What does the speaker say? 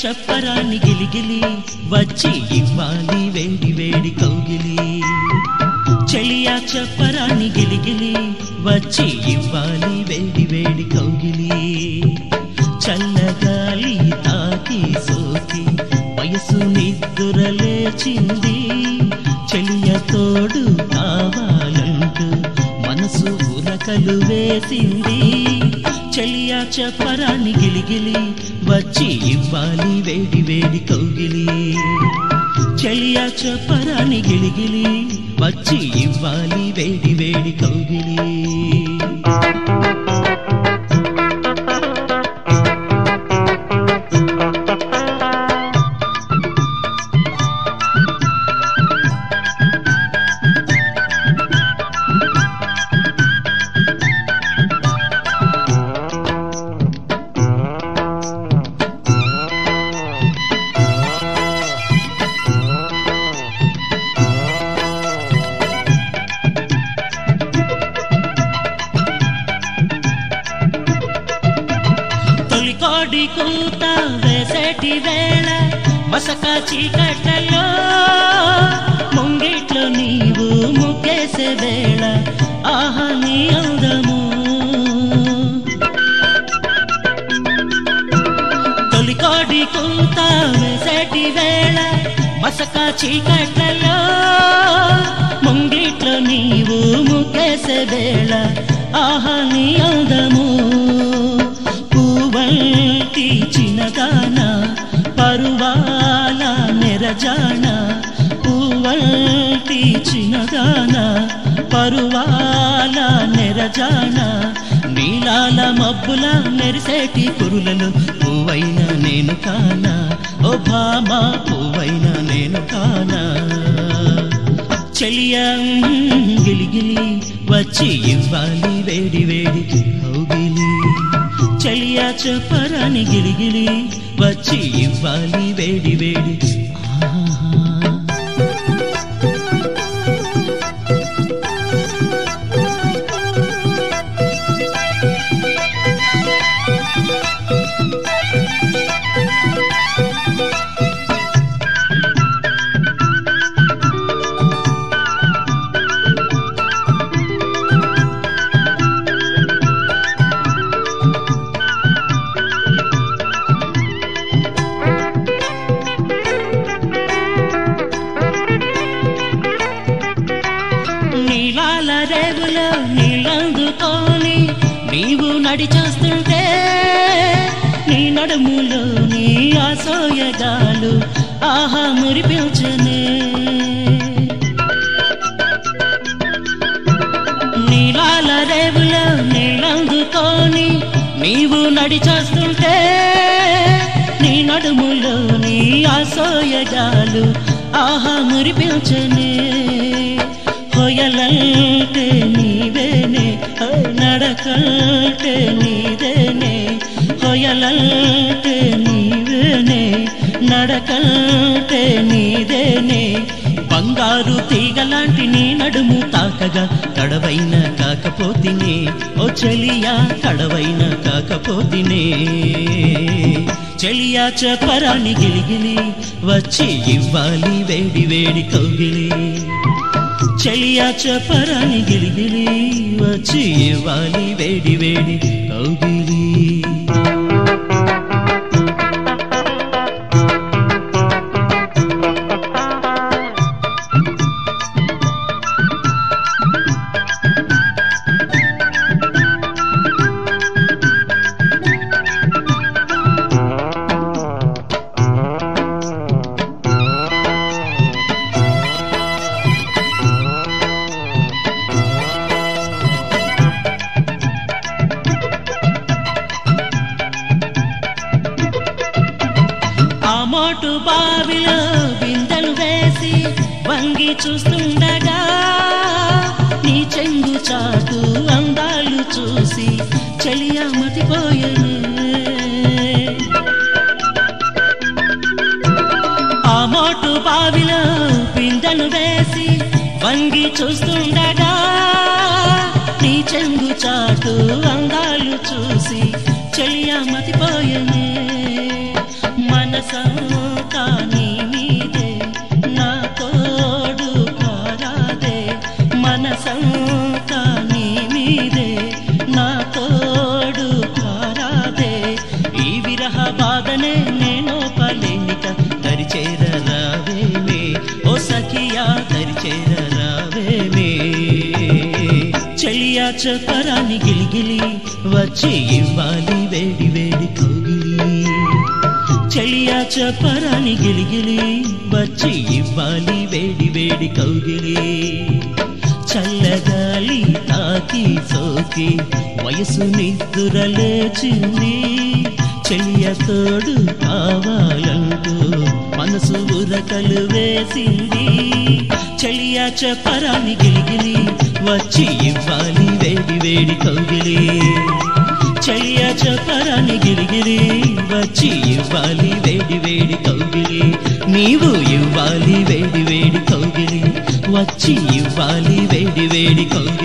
చెప్పరాని గిలిగిలి వచ్చి ఇవ్వాలి వేడి వేడి కౌగిలి చెలియా చెప్పరాని గిలిగిలి వచ్చి ఇవ్వాలి వేడి వేడి కౌగిలి చల్లగాలి తాకి సోకి వయసు నిద్దురలేచింది చెలియ తోడు కావాలంటూ మనసు ఉరకలు వేసింది చెలియా చెప్పరాని గిలిగిలి వచ్చి ఇవ్వాలి వేడి వేడి కౌగిలి చెలియా చెప్పరాని గిలిగిలి వచ్చి ఇవ్వాలి వేడి వేడి కౌగిలి తొలికోడి కూత వేసేటి వేళ మసక చీకట్లలో ముంగిట్లో నీవు ముగ్గేసే వేళ ఆహా నీ అందము తొలికోడి కూత వేసేటి వేళ మసక చీకట్లలో ముంగిట్లో నీవు ముగ్గేసే వేళ ఆహా నీ అందము పూవంటి చిన్నదాన పరువాల నెరజాన పూవంటి చిన్నదాన పరువాల నెరజాన నీలాల మబ్బుల మెరిసేటి కురులలో పువ్వైన నేను కానా ఓ భామా పువ్వైన నేను కానా చెలియా గిలిగిలి వచ్చి ఇవ్వాలి వేడి వేడి కౌగిలి చెలియా చెప్పరాని గిలిగిలి వచ్చి ఇవ్వాలి వేడి వేడి ఆహా నీలాల రేవులో నీళ్ళందుకొని నీవు నడిచేస్తుంటే నీ నడుములో నీ ఆసోయగాలు ఆహా మురిపించనే నీలాల రేవులో నీళ్ళందుకొని నీవు నడిచేస్తుంటే నీ నడుములో నీ ఆసోయగాలు ఆహా మురిపించనే హొయలంటే నీవేనే నడకంటే నీదేనే హొయలంటే నీవేనే నడకంటే నీదేనే బంగారు తీగలాంటి నీ నడుము తాకగా కడవైన కాకపోతినే ఓ చెలియా కడవైన కాకపోతినే చెలియా చెప్పరాని గిలిగిలి వచ్చి ఇవ్వాలి వేడి వేడి కౌగిలి చెలియా చెప్పరాని గిలిగిలి వచ్చి ఇవ్వాలి వేడి వేడి కౌగిలి ఆ మోటు బావిలో బిందెలు వేసి వంగి చూస్తుండగా నీ చెంగు చాటు అందాలు చూసి చెలియా మతిపోయనే ఆ మోటు బావిలో బిందెలు వేసి వంగి చూస్తుండగా నీ చెంగు చాటు అందాలు చూసి చెలియా మతిపోయనే మనస చెప్పరాని గిలిగిలి వచ్చి ఇవ్వాలి వేడి వేడి కౌగిలి చెలియా చెప్పరాని గిలిగిలి వచ్చి ఇవ్వాలి వేడి వేడి కౌగిలి చల్లగాలి తాకి సోకి వయసు నిద్దురలేచింది చెలియ తోడు కావాలంటూ మనసు ఉరకలు వేసింది చెలియా చెప్పరాని గిలిగిలి వచ్చి ఇవ్వాలి వేడి వేడి కౌగిలి చెలియా చెప్పరాని గిలిగిలి వచ్చి ఇవ్వాలి వేడి వేడి కౌగిలి నీవు ఇవ్వాలి వేడి వేడి కౌగిలి వచ్చి ఇవ్వాలి వేడి వేడి కౌగిలి